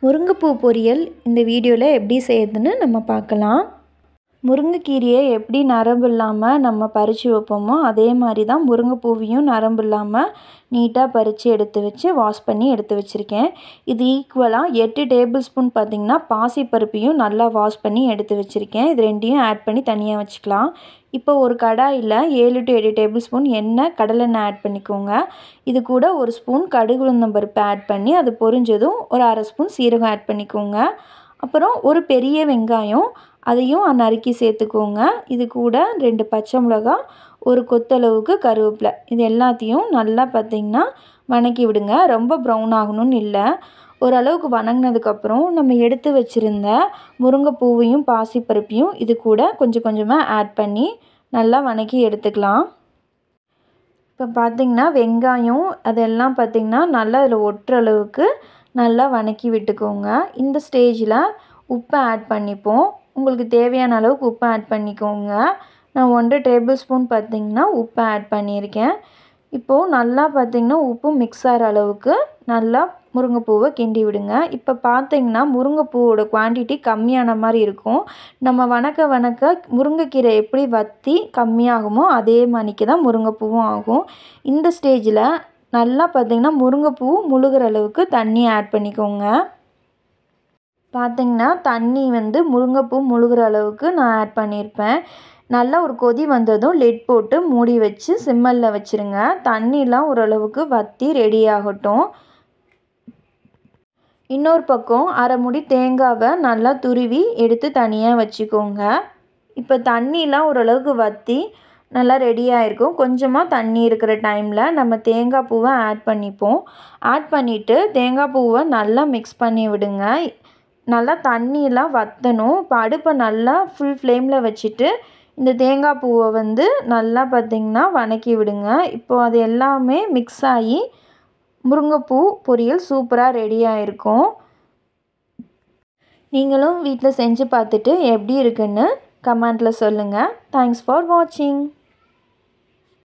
முருங்கைப்பூ பொரியல் இந்த வீடியோவில் எப்படி செய்யுதுன்னு நம்ம பார்க்கலாம் முருங்கைக்கீரையை எப்படி நரம்பு இல்லாமல் நம்ம பறித்து வைப்போமோ அதே மாதிரி தான் முருங்கைப்பூவையும் நரம்பு இல்லாமல் நீட்டாக பறித்து எடுத்து வச்சு வாஷ் பண்ணி எடுத்து வச்சுருக்கேன் இது ஈக்குவலாக எட்டு டேபிள் ஸ்பூன் பார்த்திங்கன்னா பாசிப்பருப்பையும் நல்லா வாஷ் பண்ணி எடுத்து வச்சுருக்கேன் இது ரெண்டையும் ஆட் பண்ணி தனியாக வச்சுக்கலாம் இப்போ ஒரு கடாயில் ஏழு டு எட்டு டேபிள் ஸ்பூன் எண்ணெய் கடலெண்ணெய் ஆட் பண்ணிக்கோங்க இது கூட ஒரு ஸ்பூன் கடுகு உளுந்தம்பருப்பு ஆட் பண்ணி அது பொரிஞ்சதும் ஒரு அரை ஸ்பூன் சீரகம் ஆட் பண்ணிக்கோங்க அப்புறம் ஒரு பெரிய வெங்காயம் அதையும் நறுக்கி சேர்த்துக்கோங்க இது கூட ரெண்டு பச்சை மிளகா ஒரு கொத்தளவுக்கு கருவேப்பிலை இது எல்லாத்தையும் நல்லா பார்த்திங்கன்னா வணக்கி விடுங்க ரொம்ப ப்ரௌன் ஆகணும்னு இல்லை ஓரளவுக்கு வணங்கினதுக்கப்புறம் நம்ம எடுத்து வச்சுருந்த முருங்கைப்பூவையும் பாசிப்பருப்பையும் இது கூட கொஞ்சம் கொஞ்சமாக ஆட் பண்ணி நல்லா வணக்கி எடுத்துக்கலாம் இப்போ பார்த்திங்கன்னா வெங்காயம் அதெல்லாம் பார்த்திங்கன்னா நல்லா அதில் ஒட்டுற அளவுக்கு நல்லா வணக்கி விட்டுக்கோங்க இந்த ஸ்டேஜில் உப்பை ஆட் பண்ணிப்போம் உங்களுக்கு தேவையான அளவுக்கு உப்பை ஆட் பண்ணிக்கோங்க நான் ஒன்றரை டேபிள் ஸ்பூன் பார்த்திங்கன்னா உப்பை ஆட் பண்ணியிருக்கேன் இப்போது நல்லா பார்த்திங்கன்னா உப்பு மிக்ஸ் ஆகிற அளவுக்கு நல்லா முருங்கைப்பூவை கிண்டி விடுங்க இப்போ பார்த்திங்கன்னா முருங்கைப்பூவோட குவான்டிட்டி கம்மியான மாதிரி இருக்கும் நம்ம வணக்க வணக்க முருங்கைக்கீரை எப்படி வற்றி கம்மியாகுமோ அதே மாதிரிக்கு தான் முருங்கைப்பூவும் ஆகும் இந்த ஸ்டேஜில் நல்லா பார்த்திங்கன்னா முருங்கைப்பூ முழுகிற அளவுக்கு தண்ணி ஆட் பண்ணிக்கோங்க பார்த்திங்கன்னா தண்ணி வந்து முருங்கைப்பூ முழுகிற அளவுக்கு நான் ஆட் பண்ணியிருப்பேன் நல்லா ஒரு கொதி வந்ததும் லெட் போட்டு மூடி வச்சு சிம்மலில் வச்சுருங்க தண்ணிலாம் ஓரளவுக்கு வற்றி ரெடி ஆகட்டும் இன்னொரு பக்கம் அரை முடி தேங்காவை நல்லா துருவி எடுத்து தனியாக வச்சுக்கோங்க இப்போ தண்ணிலாம் ஓரளவுக்கு வற்றி நல்லா ரெடியாக இருக்கும் கொஞ்சமாக தண்ணி இருக்கிற டைமில் நம்ம தேங்காய் பூவை ஆட் பண்ணிப்போம் ஆட் பண்ணிவிட்டு தேங்காய் பூவை நல்லா மிக்ஸ் பண்ணி விடுங்க நல்லா தண்ணியெலாம் வற்றணும் இப்போ அடுப்பை நல்லா ஃபுல் ஃப்ளேமில் வச்சுட்டு இந்த தேங்காய் பூவை வந்து நல்லா பார்த்திங்கன்னா வணக்கி விடுங்க இப்போது அது எல்லாமே மிக்ஸ் ஆகி முருங்கைப்பூ பொரியல் சூப்பராக ரெடியாக இருக்கும் நீங்களும் வீட்டில் செஞ்சு பார்த்துட்டு எப்படி இருக்குன்னு கமெண்ட்டில் சொல்லுங்கள் தேங்க்ஸ் ஃபார் வாட்சிங்